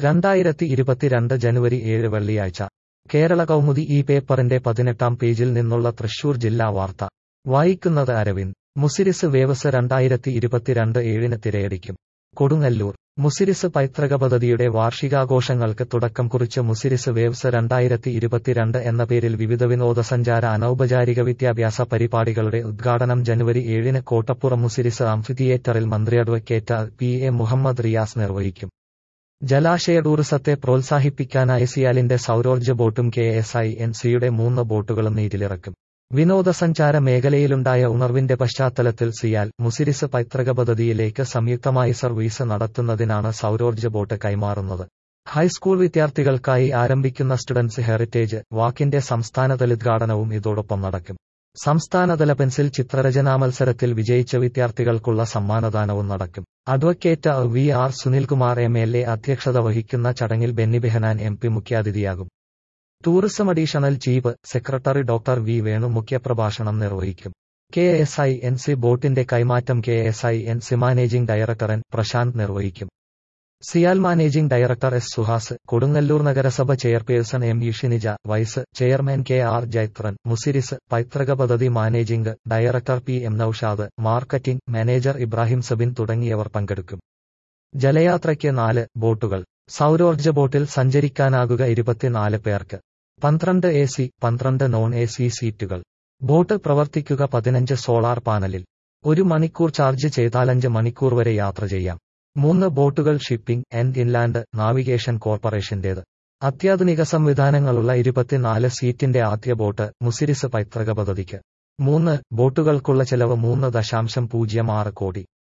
രണ്ടായിരത്തി ഇരുപത്തിരണ്ട് ജനുവരി ഏഴ് വെള്ളിയാഴ്ച കേരള കൗമുദി ഈ പേപ്പറിന്റെ പതിനെട്ടാം പേജിൽ നിന്നുള്ള തൃശൂർ ജില്ലാ വാർത്ത വായിക്കുന്നത് അരവിന്ദ് മുസിരിസ് വേവസ് രണ്ടായിരത്തി ഇരുപത്തിരണ്ട് ഏഴിന് തിരയടിക്കും കൊടുങ്ങല്ലൂർ മുസിരിസ് പൈതൃക പദ്ധതിയുടെ വാർഷികാഘോഷങ്ങൾക്ക് തുടക്കം കുറിച്ച് മുസിരിസ് വേവ്സ് രണ്ടായിരത്തി ഇരുപത്തിരണ്ട് എന്ന പേരിൽ വിവിധ വിനോദസഞ്ചാര അനൗപചാരിക വിദ്യാഭ്യാസ പരിപാടികളുടെ ഉദ്ഘാടനം ജനുവരി ഏഴിന് കോട്ടപ്പുറം മുസിരിസ് അംഫിതിയേറ്ററിൽ മന്ത്രി advocate P A Muhammad Riyas നിർവഹിക്കും ജലാശയ ടൂറിസത്തെ പ്രോത്സാഹിപ്പിക്കാനായി സിയാലിന്റെ സൗരോർജ്ജ ബോട്ടും കെ എസ് ഐ എൻ സിയുടെ മൂന്ന് ബോട്ടുകളും നീരിലിറക്കും വിനോദസഞ്ചാര മേഖലയിലുണ്ടായ ഉണർവിന്റെ പശ്ചാത്തലത്തിൽ സിയാൽ മുസിരിസ് പൈതൃക പദ്ധതിയിലേക്ക് സംയുക്തമായി സർവീസ് നടത്തുന്നതിനാണ് സൗരോർജ്ജ ബോട്ട് കൈമാറുന്നത് ഹൈസ്കൂൾ വിദ്യാർത്ഥികൾക്കായി ആരംഭിക്കുന്ന സ്റ്റുഡൻസ് ഹെറിറ്റേജ് വാക്കിന്റെ സംസ്ഥാനതല ഉദ്ഘാടനവും ഇതോടൊപ്പം നടക്കും സംസ്ഥാനതല പെൻസിൽ ചിത്രരചനാ മത്സരത്തിൽ വിജയിച്ച വിദ്യാർത്ഥികൾക്കുള്ള സമ്മാനദാനവും നടക്കും advocate V R Sunilkumar M L A അധ്യക്ഷത വഹിക്കുന്ന ചടങ്ങിൽ ബെന്നി ബെഹനാൻ എം പി മുഖ്യാതിഥിയാകും tourism additional chief secretary doctor V Venu മുഖ്യപ്രഭാഷണം നിർവഹിക്കും K S I N C ബോട്ടിന്റെ കൈമാറ്റം K S I N C managing director N Prashant നിർവഹിക്കും CIAL managing director S Suhas Kodungallur നഗരസഭ chairperson M Ushinija vice chairman K R Jaithran Muziris പൈതൃക പദ്ധതി managing director P M Noushad marketing manager Ibrahim Sabin തുടങ്ങിയവർ പങ്കെടുക്കും ജലയാത്രയ്ക്ക് നാല് ബോട്ടുകൾ സൗരോർജ്ജ ബോട്ടിൽ സഞ്ചരിക്കാനാകുക ഇരുപത്തിനാല് പേർക്ക് പന്ത്രണ്ട് എ സി പന്ത്രണ്ട് നോൺ എ സി സീറ്റുകൾ ബോട്ട് പ്രവർത്തിക്കുക പതിനഞ്ച് സോളാർ പാനലിൽ ഒരു മണിക്കൂർ ചാർജ് ചെയ്താലഞ്ച് മണിക്കൂർ വരെ യാത്ര ചെയ്യാം മൂന്ന് ബോട്ടുകൾ ഷിപ്പിംഗ് ആൻഡ് ഇൻലാൻഡ് നാവിഗേഷൻ കോർപ്പറേഷന്റേത് അത്യാധുനിക സംവിധാനങ്ങളുള്ള ഇരുപത്തിനാല് സീറ്റിന്റെ ആദ്യ ബോട്ട് മുസിരിസ് പൈതൃക പദ്ധതിക്ക് മൂന്ന് ബോട്ടുകൾക്കുള്ള ചെലവ് മൂന്ന് ദശാംശം പൂജ്യം ആറ് കോടി